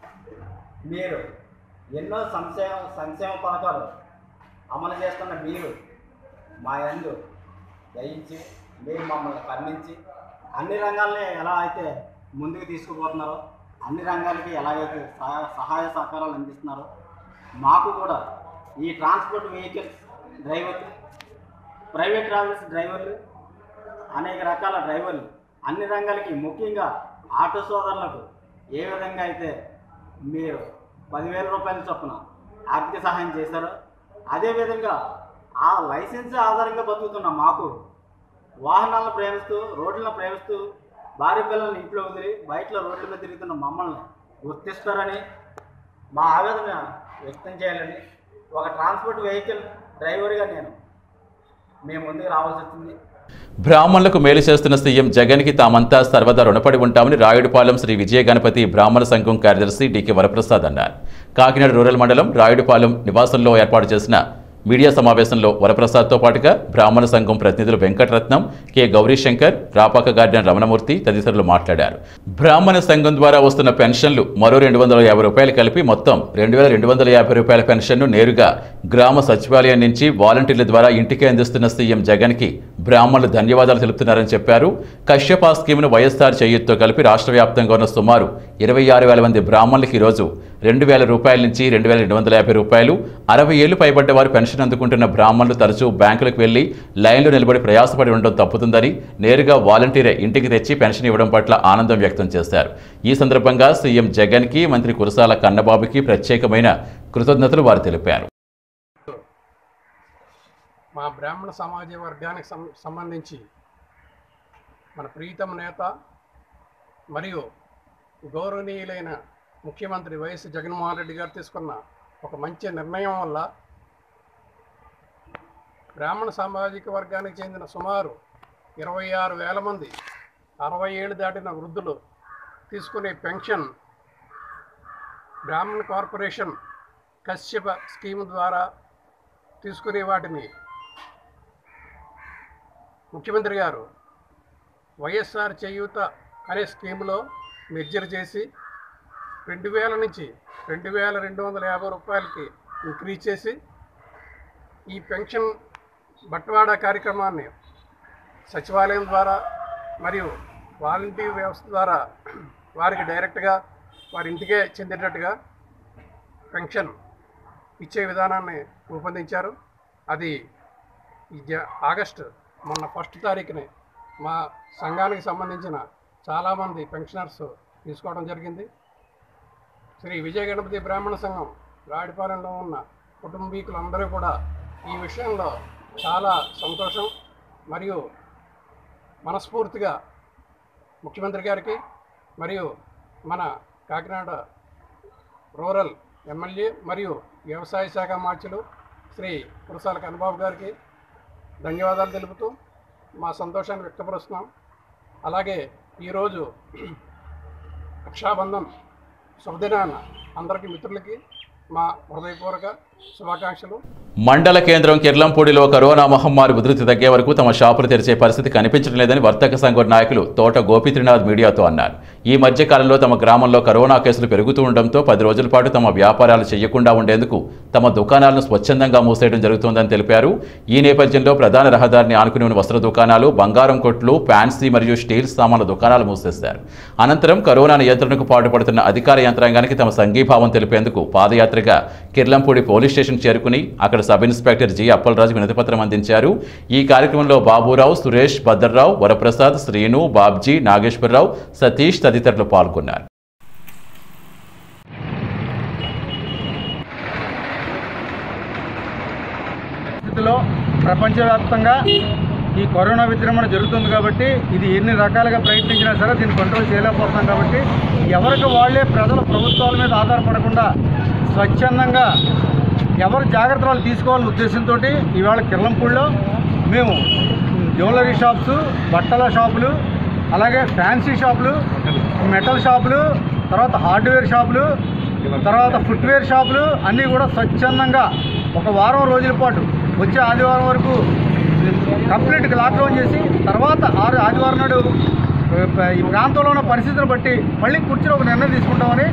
H: మీరు ఎన్నో సంక్షేమ సంక్షేమ పథకాలు అమలు చేస్తున్న మీరు మా యందు దయించి మీరు మమ్మల్ని కరుణించి అన్ని రంగాల్ని ఎలా అయితే ముందుకు తీసుకుపోతున్నారో అన్ని రంగాలకి ఎలాగైతే సహాయ సహాయ సహకారాలు అందిస్తున్నారో మాకు కూడా ఈ ట్రాన్స్పోర్ట్ వెహికల్స్ డ్రైవర్లు ప్రైవేట్ ట్రావెల్స్ డ్రైవర్లు అనేక రకాల డ్రైవర్లు అన్ని రంగాలకి ముఖ్యంగా ఆటో సోదరులకు ఏ విధంగా అయితే మీరు పదివేల రూపాయల చొప్పున ఆర్థిక సహాయం చేశారో అదేవిధంగా ఆ లైసెన్స్ ఆధారంగా బతుకుతున్న మాకు వాహనాలను ప్రేమిస్తూ రోడ్లను ప్రేమిస్తూ భార్య పిల్లల్ని ఇంట్లో వదిలి బయటలో రోడ్ల మీద తిరుగుతున్న మమ్మల్ని గుర్తిస్తారని మా ఆవేదన వ్యక్తం చేయాలని ఒక ట్రాన్స్పోర్ట్ వెహికల్ డ్రైవర్గా నేను మేము ముందుకు రావాల్సి వచ్చింది
A: బ్రాహ్మణులకు మేలు చేస్తున్న సీఎం జగన్కి తామంతా సర్వదా రుణపడి ఉంటామని రాయుడుపాలెం శ్రీ విజయ గణపతి బ్రాహ్మణ సంఘం కార్యదర్శి డికే వరప్రసాద్ అన్నారు కాకినాడ రూరల్ మండలం రాయుడుపాలెం నివాసంలో ఏర్పాటు చేసిన మీడియా సమావేశంలో వరప్రసాద్తో పాటుగా బ్రాహ్మణ సంఘం ప్రతినిధులు వెంకటరత్నం కె గౌరీశంకర్ రాపాక గార్డెన్ రమణమూర్తి తదితరులు మాట్లాడారు బ్రాహ్మణ సంఘం ద్వారా వస్తున్న పెన్షన్లు మరో రెండు వందల యాభై రూపాయలు కలిపి మొత్తం రెండు వేల రెండు వందల యాభై రూపాయల పెన్షన్ను నేరుగా గ్రామ సచివాలయం నుంచి వాలంటీర్ల ద్వారా ఇంటికే అందిస్తున్న సీఎం జగన్కి బ్రాహ్మణులు ధన్యవాదాలు తెలుపుతున్నారని చెప్పారు కశ్యప స్కీమ్ను వైఎస్ఆర్ చేయూత్తో కలిపి రాష్ట్ర వ్యాప్తంగా ఉన్న సుమారు ఇరవై ఆరు వేల మంది బ్రాహ్మణులకు ఈరోజు రెండు వేల రూపాయల నుంచి రెండు వేల రెండు వందల యాభై రూపాయలు అరవై ఏళ్లు పైబడ్డ వారు పెన్షన్ అందుకుంటున్న బ్రాహ్మణులు తరచూ బ్యాంకులకు వెళ్లి లైన్లో నిలబడి ప్రయాసపడి ఉండడం తప్పుతుందని నేరుగా వాలంటీరే ఇంటికి తెచ్చి పెన్షన్ ఇవ్వడం పట్ల ఆనందం వ్యక్తం చేశారు ఈ సందర్భంగా సీఎం జగన్కి మంత్రి కురసాల కన్నబాబుకి ప్రత్యేకమైన కృతజ్ఞతలు వారు తెలిపారు
I: మా బ్రాహ్మణ సమాజ వర్గానికి సం సంబంధించి మన ప్రీతమ నేత మరియు గౌరవనీయులైన ముఖ్యమంత్రి వైఎస్ జగన్మోహన్ రెడ్డి గారు తీసుకున్న ఒక మంచి నిర్ణయం వల్ల బ్రాహ్మణ సామాజిక వర్గానికి చెందిన సుమారు ఇరవై ఆరు వేల మంది అరవై ఏళ్ళు దాటిన వృద్ధులు తీసుకునే పెన్షన్ బ్రాహ్మణ కార్పొరేషన్ కశ్యప స్కీమ్ ద్వారా తీసుకునే వాటిని ముఖ్యమంత్రి గారు వైఎస్ఆర్ చేయూత అనే స్కీమ్లో మెర్జర్ చేసి రెండు వేల నుంచి రెండు వేల రెండు వందల యాభై రూపాయలకి ఇంక్రీజ్ చేసి ఈ పెన్షన్ బట్వాడా కార్యక్రమాన్ని సచివాలయం ద్వారా మరియు వాలంటీర్ వ్యవస్థ ద్వారా వారికి డైరెక్ట్గా వారి ఇంటికే చెందేటట్టుగా పెన్షన్ ఇచ్చే విధానాన్ని రూపొందించారు అది ఈ జ- ఆగస్టు మొన్న ఫస్ట్ తారీఖునే మా సంఘానికి సంబంధించిన చాలామంది పెన్షనర్స్ తీసుకోవడం జరిగింది శ్రీ విజయ గణపతి బ్రాహ్మణ సంఘం రాడిపాలెంలో ఉన్న కుటుంబీకులందరూ కూడా ఈ విషయంలో చాలా సంతోషం మరియు మనస్ఫూర్తిగా ముఖ్యమంత్రి గారికి మరియు మన కాకినాడ రూరల్ ఎమ్మెల్యే మరియు వ్యవసాయ శాఖ మార్చులు శ్రీ కురసాల కన్నబాబు గారికి ధన్యవాదాలు తెలుపుతూ మా సంతోషాన్ని వ్యక్తపరుస్తున్నాం అలాగే ఈరోజు రక్షాబంధన్ శుభదినాన అందరికీ మిత్రులకి మా హృదయపూర్వక శుభాకాంక్షలు
A: మండల కేంద్రం కిర్లంపూడిలో కరోనా మహమ్మారి ఉధృతి తగ్గే వరకు తమ షాపులు తెరిచే పరిస్థితి కనిపించడం లేదని వర్తక సంఘం నాయకులు తోట గోపీత్రినాథ్ మీడియాతో అన్నారు ఈ మధ్య కాలంలో తమ గ్రామంలో కరోనా కేసులు పెరుగుతూ ఉండడంతో పది రోజుల పాటు తమ వ్యాపారాలు చేయకుండా ఉండేందుకు తమ దుకాణాలను స్వచ్ఛందంగా మూసేయడం జరుగుతోందని తెలిపారు ఈ నేపథ్యంలో ప్రధాన రహదారిని ఆనుకుని ఉన్న వస్త్ర దుకాణాలు బంగారం కొట్లు ఫ్యాన్సీ మరియు స్టీల్ సామాన్ల దుకాణాలు మూసేశారు అనంతరం కరోనా నియంత్రణకు పాటుపడుతున్న అధికార యంత్రాంగానికి తమ సంఘీభావం తెలిపేందుకు పాదయాత్రగా కిర్లంపూడి పోలీస్ స్టేషన్ చేరుకుని అక్కడ సబ్ ఇన్స్పెక్టర్ జి అప్పలరాజు వినతిపత్రం అందించారు ఈ కార్యక్రమంలో బాబురావు సురేష్ భద్రరావు వరప్రసాద్ శ్రీను బాబ్జీ నాగేశ్వరరావు సతీష్ తదితరులు పాల్గొన్నారు
E: పరిస్థితిలో ప్రపంచవ్యాప్తంగా ఈ కరోనా విజృంభణ జరుగుతుంది కాబట్టి ఇది ఎన్ని రకాలుగా ప్రయత్నించినా సరే దీన్ని కంట్రోల్ చేయలేకపోతున్నాం కాబట్టి ఎవరికి వాళ్ళే ప్రజల ప్రభుత్వాల మీద ఆధారపడకుండా స్వచ్ఛందంగా ఎవరు జాగ్రత్తలు తీసుకోవాలనే ఉద్దేశంతో ఇవాళ కిర్లంపూడిలో మేము జ్యువెలరీ షాప్స్ బట్టల షాపులు అలాగే ఫ్యాన్సీ షాపులు మెటల్ షాపులు తర్వాత హార్డ్వేర్ షాపులు తర్వాత ఫుట్వేర్ షాపులు అన్నీ కూడా స్వచ్ఛందంగా ఒక వారం రోజుల పాటు వచ్చే ఆదివారం వరకు కంప్లీట్గా లాక్డౌన్ చేసి తర్వాత ఆరు ఆదివారం నాడు ఈ ప్రాంతంలో ఉన్న పరిస్థితులను బట్టి మళ్ళీ కూర్చొని ఒక నిర్ణయం తీసుకుంటామని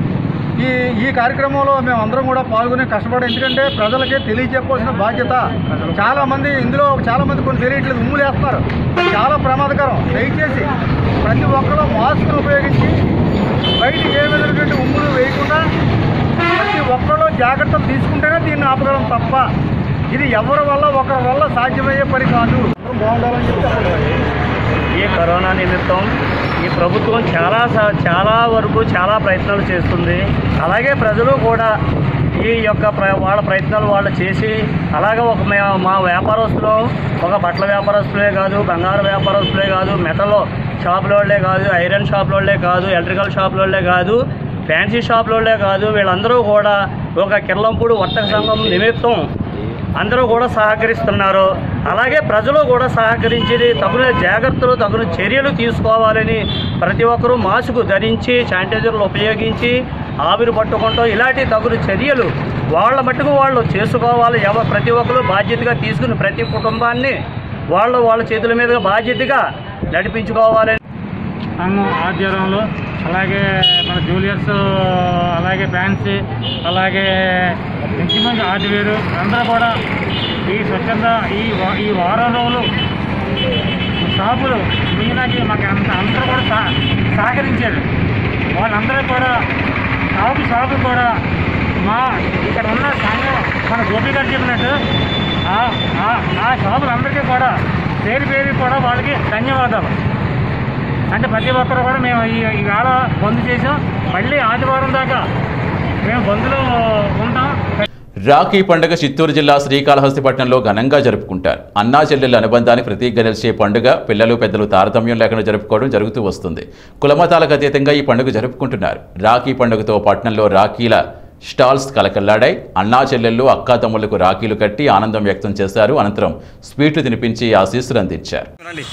E: ఈ ఈ కార్యక్రమంలో మేము అందరం కూడా పాల్గొని కష్టపడి ఎందుకంటే ప్రజలకి తెలియజెప్పాల్సిన బాధ్యత చాలా మంది ఇందులో చాలా మంది కొన్ని తెలియట్లేదు ఉమ్ములు వేస్తున్నారు చాలా ప్రమాదకరం దయచేసి ప్రతి ఒక్కరూ మాస్కులు ఉపయోగించి బయట ఏ విధమైనటువంటి ఉమ్ములు వేయకుండా ప్రతి ఒక్కరూ జాగ్రత్తలు తీసుకుంటేనే దీన్ని ఆపగలం తప్ప ఇది ఎవరి వల్ల ఒకరి వల్ల సాధ్యమయ్యే పని కాదు బాగుండాలని చెప్పి చెప్పండి.
J: ఈ కరోనా నిమిత్తం ఈ ప్రభుత్వం చాలా స- చాలా వరకు చాలా ప్రయత్నాలు చేస్తుంది అలాగే ప్రజలు కూడా ఈ యొక్క ప్ర- వాళ్ళ ప్రయత్నాలు వాళ్ళు చేసి అలాగే ఒక మే- మా వ్యాపారస్తులు ఒక బట్టల వ్యాపారస్తులే కాదు బంగారు వ్యాపారస్తులే కాదు మెటల్ షాపుల వాళ్ళే కాదు ఐరన్ షాపుల వాళ్ళే కాదు ఎలక్ట్రికల్ షాపుల వాళ్ళే కాదు ఫ్యాన్సీ షాపుల వాళ్ళే కాదు వీళ్ళందరూ కూడా ఒక కిర్లంపూడి వర్తక సంఘం నిమిత్తం అందరూ కూడా సహకరిస్తున్నారు అలాగే ప్రజలు కూడా సహకరించి తగిన జాగ్రత్తలు తగిన చర్యలు తీసుకోవాలని ప్రతి ఒక్కరూ మాస్క్ ధరించి శానిటైజర్లు ఉపయోగించి ఆవిరి పట్టుకుంటాం ఇలాంటి తగులు చర్యలు వాళ్ళ మట్టుకు వాళ్ళు చేసుకోవాలి ఎవ ప్రతి ఒక్కరు బాధ్యతగా తీసుకుని ప్రతి కుటుంబాన్ని వాళ్ళు వాళ్ళ చేతుల మీద బాధ్యతగా నడిపించుకోవాలని
K: అన్న ఆధ్వర్యంలో అలాగే మన జూనియర్స్ అలాగే ఫ్యాన్సీ అలాగే మంచి హార్డ్వేర్ అందరూ కూడా ఈ స్వచ్ఛంద ఈ వా- ఈ వారం రోజులు షాపులు మీనాకి మాకు అంత అందరూ కూడా సహ- సహకరించారు వాళ్ళందరూ కూడా షాపు షాపు కూడా మా ఇక్కడ ఉన్న సంఘం మన గోపి గారు చెప్పినట్టు ఆ- ఆ- ఆ షాపులందరికీ కూడా పేరు పేరు కూడా వాళ్ళకి ధన్యవాదాలు అంటే ప్రతి ఒక్కరు కూడా మేము ఈ ఈవేళ బంద్ చేసాం మళ్ళీ ఆదివారం దాకా మేము బంద్లో ఉంటాం
A: రాఖీ పండుగ చిత్తూరు జిల్లా శ్రీకాళహస్తిపట్నంలో ఘనంగా జరుపుకుంటారు అన్నా చెల్లెళ్ళ అనుబంధానికి ప్రతీకగా నిలిచే పండుగ పిల్లలు పెద్దలు తారతమ్యం లేకుండా జరుపుకోవడం జరుగుతూ వస్తుంది కులమతాలకు అతీతంగా ఈ పండుగ జరుపుకుంటున్నారు రాఖీ పండుగతో పట్నంలో రాఖీల స్టాల్స్ కలకల్లాడాయి అన్నా చెల్లెళ్ళు అక్కా తమ్ముళ్లకు రాఖీలు కట్టి ఆనందం వ్యక్తం చేశారు అనంతరం స్వీట్లు తినిపించి ఆశీస్సులు అందించారు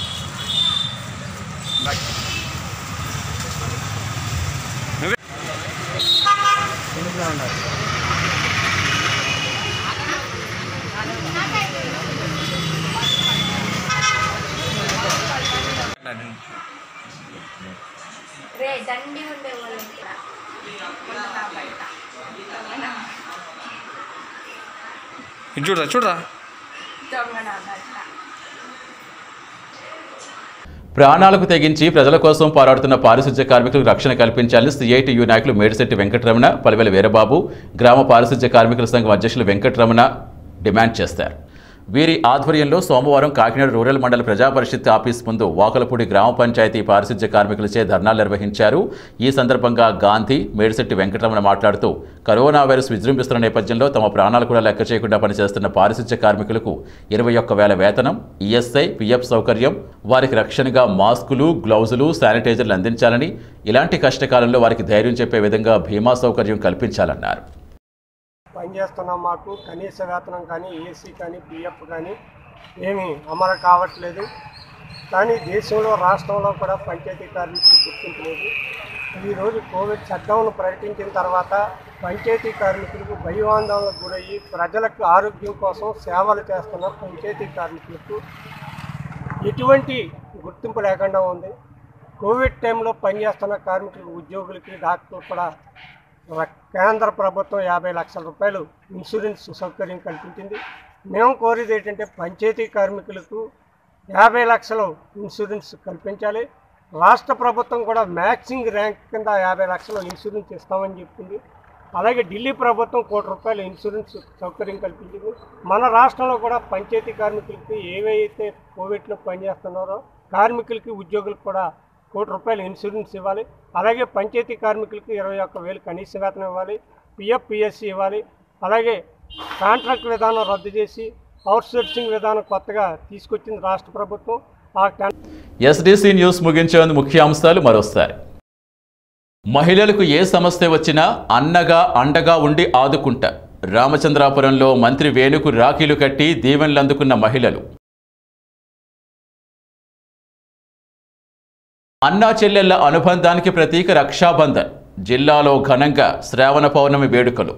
L: రే దండి ఉండే వాళ్ళు కూడా నా బయట
M: చూడరా చూడరా
L: దొంగ నా బయట
A: ప్రాణాలకు తెగించి ప్రజల కోసం పోరాడుతున్న పారిశుధ్య కార్మికులకు రక్షణ కల్పించాలని సిఐటియు నాయకులు మేడిశెట్టి వెంకటరమణ పలివెల వీరబాబు గ్రామ పారిశుధ్య కార్మికుల సంఘం అధ్యక్షులు వెంకటరమణ డిమాండ్ చేశారు వీరి ఆధ్వర్యంలో సోమవారం కాకినాడ రూరల్ మండల ప్రజా పరిషత్ ఆఫీస్ ముందు వాకలపూడి గ్రామ పంచాయతీ పారిశుధ్య కార్మికులచే ధర్నాలు నిర్వహించారు ఈ సందర్భంగా గాంధీ మేడిశెట్టి వెంకటరమణ మాట్లాడుతూ కరోనా వైరస్ విజృంభిస్తున్న నేపథ్యంలో తమ ప్రాణాలు కూడా లెక్క చేయకుండా పనిచేస్తున్న పారిశుధ్య కార్మికులకు ఇరవై ఒక్క వేల వేతనం ఈఎస్ఐ పిఎఫ్ సౌకర్యం వారికి రక్షణగా మాస్కులు గ్లౌజులు శానిటైజర్లు అందించాలని ఇలాంటి కష్టకాలంలో వారికి ధైర్యం చెప్పే విధంగా బీమా సౌకర్యం కల్పించాలన్నారు
N: పనిచేస్తున్నాం మాకు కనీస వేతనం కానీ ఏసీ కానీ పిఎఫ్ కానీ ఏమీ అమలు కావట్లేదు కానీ దేశంలో రాష్ట్రంలో కూడా పంచాయతీ కార్మికులు గుర్తింపు లేదు ఈరోజు కోవిడ్ షట్డౌన్ ప్రకటించిన తర్వాత పంచాయతీ కార్మికులకు భయోందోళనకు గురయ్యి ప్రజలకు ఆరోగ్యం కోసం సేవలు చేస్తున్న పంచాయతీ కార్మికులకు ఎటువంటి గుర్తింపు లేకుండా ఉంది కోవిడ్ టైంలో పనిచేస్తున్న కార్మికులకు ఉద్యోగులకి డాక్టర్లు కూడా ర- కేంద్ర ప్రభుత్వం యాభై లక్షల రూపాయలు ఇన్సూరెన్స్ సౌకర్యం కల్పించింది మేము కోరేది ఏంటంటే పంచాయతీ కార్మికులకు యాభై లక్షలు ఇన్సూరెన్స్ కల్పించాలి రాష్ట్ర ప్రభుత్వం కూడా మ్యాక్సింగ్ ర్యాంక్ కింద యాభై లక్షలు ఇన్సూరెన్స్ ఇస్తామని చెప్పింది అలాగే ఢిల్లీ ప్రభుత్వం కోటి రూపాయల ఇన్సూరెన్స్ సౌకర్యం కల్పించింది మన రాష్ట్రంలో కూడా పంచాయతీ కార్మికులకి ఏవైతే కోవిడ్లో పనిచేస్తున్నారో కార్మికులకి ఉద్యోగులకు కూడా కోటి రూపాయల ఇన్సూరెన్స్ ఇవ్వాలి అలాగే పంచాయతీ కార్మికులకి ఇరవై ఒక్క వేలు కనీస వేతనం ఇవ్వాలి పిఎఫ్ పిఎస్సి ఇవ్వాలి అలాగే కాంట్రాక్ట్ విధానం రద్దు చేసి అవుట్సోర్సింగ్ విధానం కొత్తగా తీసుకొచ్చింది రాష్ట్ర ప్రభుత్వం ఆ కాన్-
A: ఎస్డీసీ న్యూస్ ముగించేందుకు ముఖ్యాంశాలు మరోసారి మహిళలకు ఏ సమస్య వచ్చినా అన్నగా అండగా ఉండి ఆదుకుంటా రామచంద్రాపురంలో మంత్రి వేణుకు రాఖీలు కట్టి దీవెనలు అందుకున్న మహిళలు అన్నా చెల్లెళ్ల అనుబంధానికి ప్రతీక రక్షాబంధన్ జిల్లాలో ఘనంగా శ్రావణ పౌర్ణమి వేడుకలు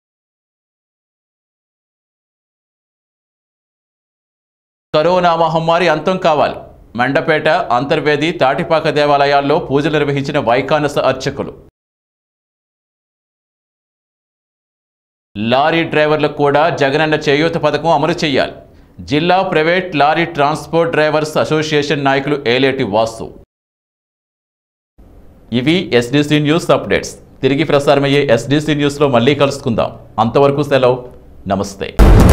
A: కరోనా మహమ్మారి అంతం కావాలి మండపేట అంతర్వేది తాటిపాక దేవాలయాల్లో పూజలు నిర్వహించిన వైకానస అర్చకులు లారీ డ్రైవర్లకు కూడా జగనన్న చేయూత పథకం అమలు చేయాలి జిల్లా private lorry transport drivers association నాయకులు ఏలేటి వాసు ఇవి ఎస్డీసీ న్యూస్ అప్డేట్స్ తిరిగి ప్రసారమయ్యే ఎస్డీసీ న్యూస్లో మళ్ళీ కలుసుకుందాం అంతవరకు సెలవు నమస్తే